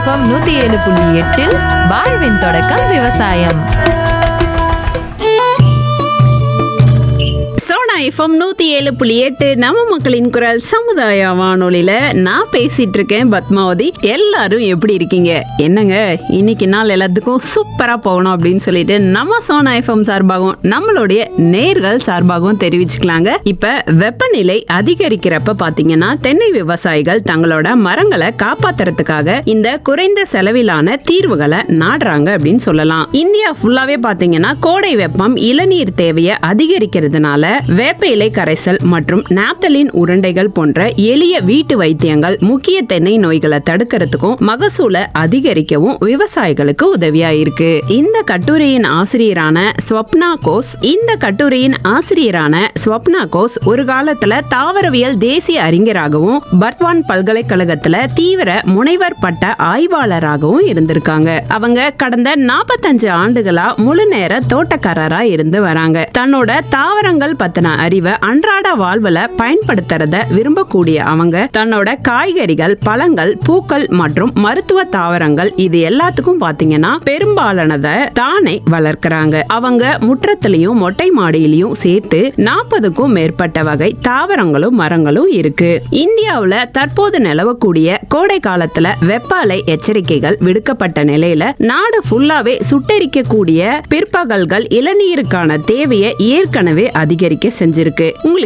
FM நூத்தி ஏழு புள்ளி எட்டில் வாழ்வின் தொடக்கம் விவசாயம் சோனா எஃப்எம் நூத்தி ஏழு புள்ளி எட்டு நம்ம மக்களின் குரல் சமுதாய வானொலியில நான் பேசிட்டு இருக்கேன் பத்மாவதி எல்லாரும் எப்படி இருக்கீங்க என்னங்க இன்னைக்கு நாள் எல்லாத்துக்கும் சூப்பரா போகணும் அப்படின்னு சொல்லிட்டு நம்ம சோனா எஃப்எம் சார்பாகவும் நம்மளுடைய நேர்கள் சார்பாகவும் தெரிவிச்சுக்கலாங்க இப்ப வெப்பநிலை அதிகரிக்கிறப்ப பாத்தீங்கன்னா தென்னை விவசாயிகள் தங்களோட மரங்களை காப்பாத்துறதுக்காக இந்த குறைந்த செலவிலான தீர்வுகளை நாடுறாங்க அப்படின்னு சொல்லலாம் இந்தியா ஃபுல்லாவே பாத்தீங்கன்னா கோடை வெப்பம் இளநீர் தேவையை அதிகரிக்கிறதுனால வேப்ப இலை கரைசல் மற்றும் நாப்தலின் உருண்டைகள் போன்ற எளிய வீட்டு வைத்தியங்கள் முக்கிய தென்னை நோய்களை தடுக்கிறதுக்கும் மகசூலை அதிகரிக்கவும் விவசாயிகளுக்கு உதவியா இருக்கு இந்த கட்டுரையின் ஆசிரியரான ஸ்வப்னா கோஸ் இந்த கட்டுரையின் ஆசிரியரான ஸ்வப்னா கோஸ் ஒரு காலத்துல தாவரவியல் தேசிய அறிஞராகவும் பர்த்வான் பல்கலைக்கழகத்துல தீவிர முனைவர் பட்ட ஆய்வாளராகவும் இருந்திருக்காங்க அவங்க கடந்த நாற்பத்தஞ்சு ஆண்டுகளா முழு நேர தோட்டக்காரரா இருந்து வராங்க தன்னோட தாவரங்கள் பத்தின அறிவை அன்றாட வாழ்வுல பயன்படுத்துறத விரும்பக்கூடிய அவங்க தன்னோட காய்கறிகள் பழங்கள் பூக்கள் மற்றும் மருத்துவ தாவரங்கள் இது எல்லாத்துக்கும் பாத்தீங்கன்னா பெரும்பாலானதை தானே வளர்க்கறாங்க அவங்க முற்றத்திலையும் மொட்டை மாடியிலையும் சேர்த்து நாற்பதுக்கும் மேற்பட்ட வகை தாவரங்களும் மரங்களும் இருக்கு இந்தியாவுல தற்போது நிலவக்கூடிய கோடை காலத்துல வெப்ப அலை எச்சரிக்கைகள் விடுக்கப்பட்ட நிலையில நாடு ஃபுல்லாவே சுட்டெரிக்கக்கூடிய பிற்பகல்கள் இளநீருக்கான தேவையை ஏற்கனவே அதிகரிக்க செஞ்சிருக்கு உங்களுக்கு